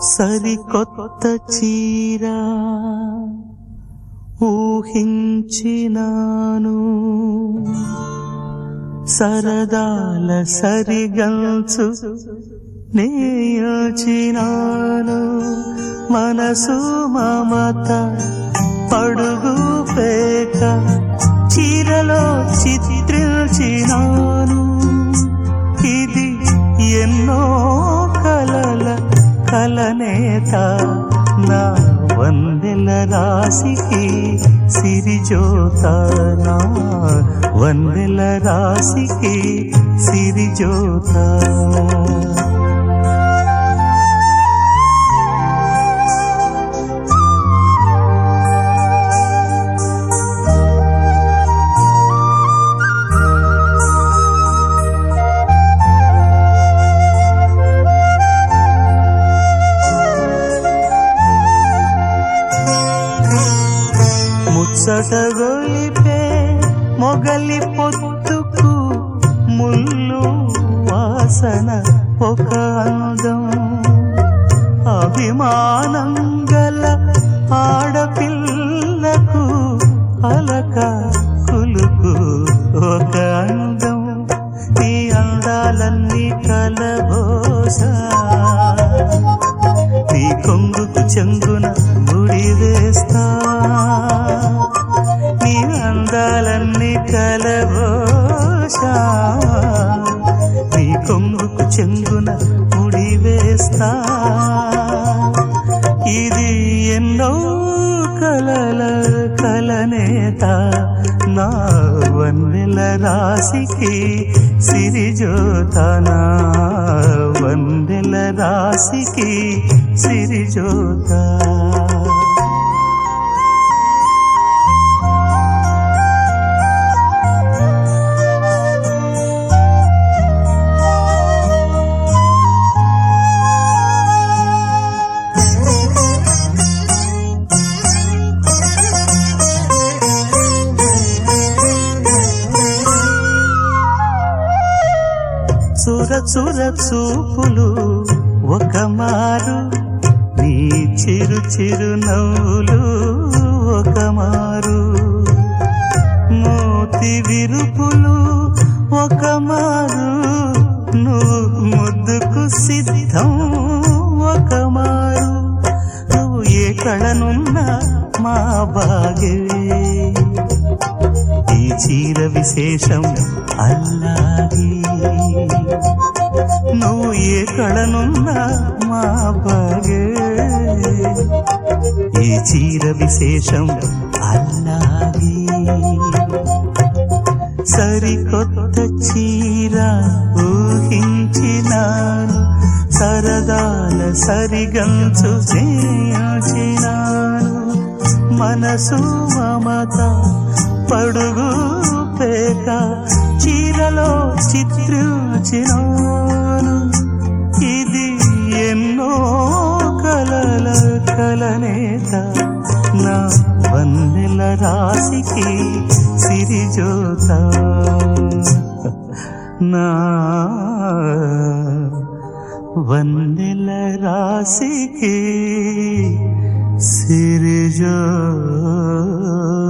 సరికొత్త చీర ఊహించినాను సరదాల సరిగంచు నేయోచినాను మనసు మమత పడుగు పేక చీరలో చిత్రించినాను ఇది ఎన్నో కలల కలనేత నా వందెల రాశికి సిరిజోత నా వందెల రాశికి సిరిజోత ముచ్చట గొలిపే మొగలి పొత్తుకు ముళ్ళు వాసన ఒక అందం అభిమానం గల ఆడపిల్లకు అలక కులుకు ఒక అందం ఈ అందాలన్నీ కలబోసా నీ కొంగుకు చెంగున ముడి వేస్తా నీ అందాలన్నీ కలబోషా నీ కొంగుకు చెంగున ముడి వేస్తా ఇది ఎన్నో కలల కలనేత నా వన్నెల రాశికి సిరిజోత నా వందెల రాశికి సిరిజోత చుర చుర చూపులు ఒక మారు నీ చిరు చిరు నవ్వులు ఒక మారు మోతి విరుపులు ఒక మారు నువ్వు ముద్దుకు సిద్ధం ఒక మారు నువ్వు ఏ కళనున్నా మా బాగే ఈ చీర విశేషం అల్లాగే నువ్వు ఏ కళనున్నా మా బాగే ఈ చీర విశేషం అల్లాగే సరికొత్త చీర ఊహించినాను సరదాల సరిగంచు చేయించినాను మనసు మమత పడుగు పేక చీరలో చిత్రించినాను ఇది ఎన్నో కలల కలనేత నా వందెల రాశికి సిరిజోత నా వందెల రాశికి సిరిజోత